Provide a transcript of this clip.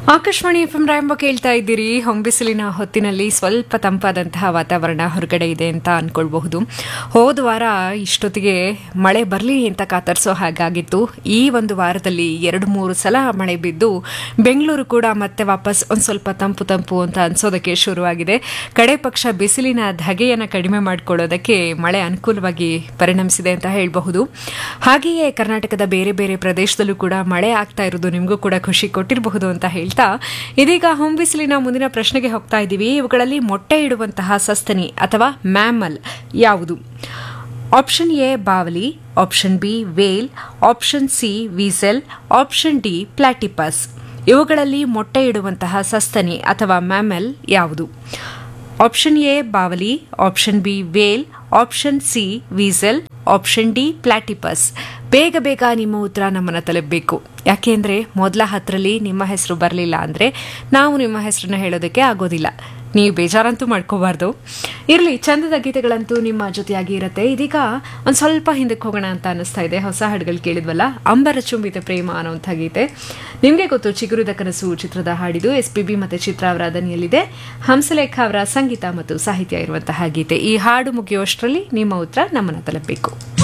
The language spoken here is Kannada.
ಆಕಾಶವಾಣಿ ಎಫ್ ಎಂ ರಾಯಂಬ ಕೇಳ್ತಾ ಇದ್ದೀರಿ ಹೊಂಬಿಸಿಲಿನ ಹೊತ್ತಿನಲ್ಲಿ ಸ್ವಲ್ಪ ತಂಪಾದಂತಹ ವಾತಾವರಣ ಹೊರಗಡೆ ಇದೆ ಅಂತ ಅನ್ಕೊಳ್ಬಹುದು ಹೋದ ವಾರ ಇಷ್ಟೊತ್ತಿಗೆ ಮಳೆ ಬರಲಿ ಅಂತ ಕಾತರಿಸೋ ಹಾಗಾಗಿತ್ತು ಈ ಒಂದು ವಾರದಲ್ಲಿ ಎರಡು ಮೂರು ಸಲ ಮಳೆ ಬಿದ್ದು ಬೆಂಗಳೂರು ಕೂಡ ಮತ್ತೆ ವಾಪಸ್ ಒಂದು ಸ್ವಲ್ಪ ತಂಪು ತಂಪು ಅಂತ ಅನ್ಸೋದಕ್ಕೆ ಶುರುವಾಗಿದೆ ಕಡೆ ಪಕ್ಷ ಬಿಸಿಲಿನ ಧಗೆಯನ್ನು ಕಡಿಮೆ ಮಾಡಿಕೊಳ್ಳೋದಕ್ಕೆ ಮಳೆ ಅನುಕೂಲವಾಗಿ ಪರಿಣಮಿಸಿದೆ ಅಂತ ಹೇಳಬಹುದು ಹಾಗೆಯೇ ಕರ್ನಾಟಕದ ಬೇರೆ ಬೇರೆ ಪ್ರದೇಶದಲ್ಲೂ ಕೂಡ ಮಳೆ ಆಗ್ತಾ ಇರೋದು ನಿಮಗೂ ಕೂಡ ಖುಷಿ ಕೊಟ್ಟಿರಬಹುದು ಅಂತ ಹೇಳ್ತಾ ಇದೀಗ ಹೊಂಬಿಸಿಲಿನ ಮುಂದಿನ ಪ್ರಶ್ನೆಗೆ ಹೋಗ್ತಾ ಇದ್ದೀವಿ ಇವುಗಳಲ್ಲಿ ಮೊಟ್ಟೆ ಇಡುವಂತಹ ಸಸ್ತನಿ ಅಥವಾ ಮ್ಯಾಮಲ್ ಯಾವುದು ಆಪ್ಷನ್ ಎ ಬಾವಲಿ option B whale option C weasel option D platypus ಇವುಗಳಲ್ಲಿ ಮೊಟ್ಟೆ ಇಡುವಂತಹ ಸಸ್ತನಿ ಅಥವಾ ಮ್ಯಾಮಲ್ ಯಾವುದು ಆಪ್ಷನ್ ಎ ಬಾವಲಿ option B whale option C weasel option D platypus ಬೇಗ ಬೇಗ ನಿಮ್ಮ ಉತ್ತರ ನಮ್ಮನ್ನು ತಲುಪಬೇಕು ಯಾಕೆಂದರೆ ಮೊದಲ ಹತ್ತರಲ್ಲಿ ನಿಮ್ಮ ಹೆಸರು ಬರಲಿಲ್ಲ ಅಂದರೆ ನಾವು ನಿಮ್ಮ ಹೆಸರನ್ನ ಹೇಳೋದಕ್ಕೆ ಆಗೋದಿಲ್ಲ ನೀವು ಬೇಜಾರಂತೂ ಮಾಡ್ಕೋಬಾರ್ದು ಇರಲಿ ಚಂದದ ಗೀತೆಗಳಂತೂ ನಿಮ್ಮ ಜೊತೆಯಾಗಿ ಇರುತ್ತೆ ಇದೀಗ ಒಂದು ಸ್ವಲ್ಪ ಹಿಂದಕ್ಕೆ ಹೋಗೋಣ ಅಂತ ಅನಿಸ್ತಾ ಇದೆ ಹೊಸ ಹಾಡುಗಳು ಕೇಳಿದ್ವಲ್ಲ ಅಂಬರ ಚುಂಬಿತ ಪ್ರೇಮ ಅನ್ನೋಂಥ ಗೀತೆ ನಿಮಗೆ ಗೊತ್ತು ಚಿಗುರಿದ ಕನಸು ಚಿತ್ರದ ಹಾಡಿದು ಎಸ್ ಪಿ ಬಿ ಮತ್ತು ಚಿತ್ರ ಅವರ ದನಿಯಲ್ಲಿದೆ ಹಂಸಲೇಖ ಅವರ ಸಂಗೀತ ಮತ್ತು ಸಾಹಿತ್ಯ ಇರುವಂತಹ ಗೀತೆ ಈ ಹಾಡು ಮುಗಿಯುವಷ್ಟರಲ್ಲಿ ನಿಮ್ಮ ಉತ್ತರ ನಮ್ಮನ್ನು ತಲುಪಬೇಕು